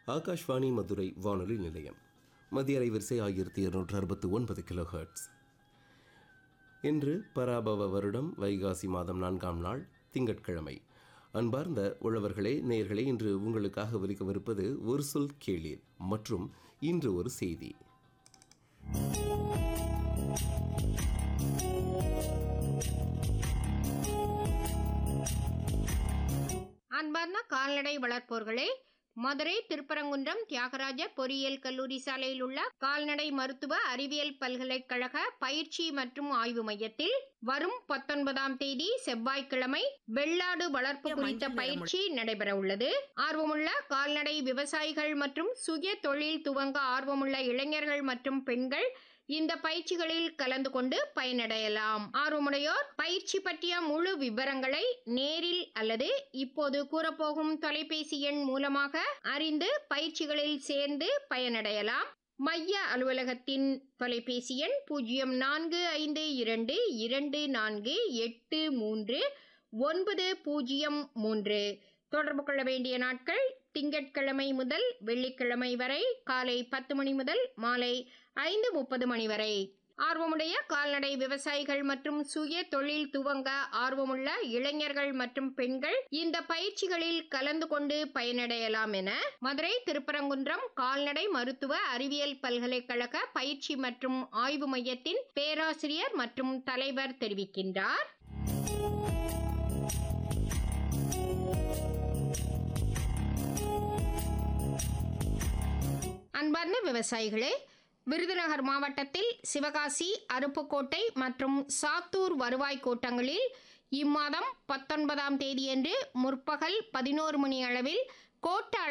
ஆகாஷ்வாணி மதுரை வானொலி நிலையம் மத்திய அலைவரிசை ஆயிரத்தி இருநூற்று அறுபத்தி ஒன்பது கிலோ ஹெர்ட்ஸ் இன்று பராபவ வருடம் வைகாசி மாதம் நான்காம் நாள் திங்கட்கிழமை அன்பார்ந்த உழவர்களே நேயர்களே இன்று உங்களுக்காக ஒலிக்கவிருப்பது ஒரு சொல் கேளீர் மற்றும் இன்று ஒரு செய்தி அன்பார்ந்த கால்நடை வளர்ப்போர்களே மதுரை திருப்பரங்குன்றம் தியாகராஜ பொறியியல் கல்லூரி சாலையில் உள்ள கால்நடை மருத்துவ அறிவியல் பல்கலைக்கழக பயிற்சி மற்றும் ஆய்வு மையத்தில் வரும் பத்தொன்பதாம் தேதி செவ்வாய்க்கிழமை வெள்ளாடு வளர்ப்பு குறித்த பயிற்சி நடைபெற உள்ளது ஆர்வமுள்ள கால்நடை விவசாயிகள் மற்றும் சுய தொழில் துவங்க ஆர்வமுள்ள இளைஞர்கள் மற்றும் பெண்கள் இந்த பயிற்சிகளில் கலந்து கொண்டு பயனடையலாம் ஆர்வமுடையோர் பயிற்சி பற்றிய முழு விவரங்களை நேரில் அல்லது இப்போது கூறப்போகும் தொலைபேசி எண் மூலமாக அறிந்து பயிற்சிகளில் சேர்ந்து பயனடையலாம் மைய அலுவலகத்தின் தொலைபேசி எண் பூஜ்ஜியம் நான்கு ஐந்து இரண்டு இரண்டு நான்கு எட்டு மூன்று ஒன்பது பூஜ்ஜியம் மூன்று தொடர்பு கொள்ள வேண்டிய நாட்கள் திங்கட்கிழமை முதல் வெள்ளிக்கிழமை வரை காலை பத்து மணி முதல் மாலை ஐந்து முப்பது மணி வரை ஆர்வமுடைய கால்நடை விவசாயிகள் மற்றும் சுய தொழில் துவங்க ஆர்வமுள்ள இளைஞர்கள் மற்றும் பெண்கள் இந்த பயிற்சிகளில் கலந்து கொண்டு பயனடையலாம் என மதுரை திருப்பரங்குன்றம் கால்நடை மருத்துவ அறிவியல் பல்கலைக்கழக பயிற்சி மற்றும் ஆய்வு மையத்தின் பேராசிரியர் மற்றும் தலைவர் தெரிவிக்கின்றார் அன்பார்ந்த விவசாயிகளே விருதுநகர் மாவட்டத்தில் சிவகாசி அருப்புக்கோட்டை மற்றும் சாத்தூர் வருவாய் கோட்டங்களில் இம்மாதம் பத்தொன்பதாம் தேதியன்று முற்பகல் பதினோரு மணி அளவில் கோட்ட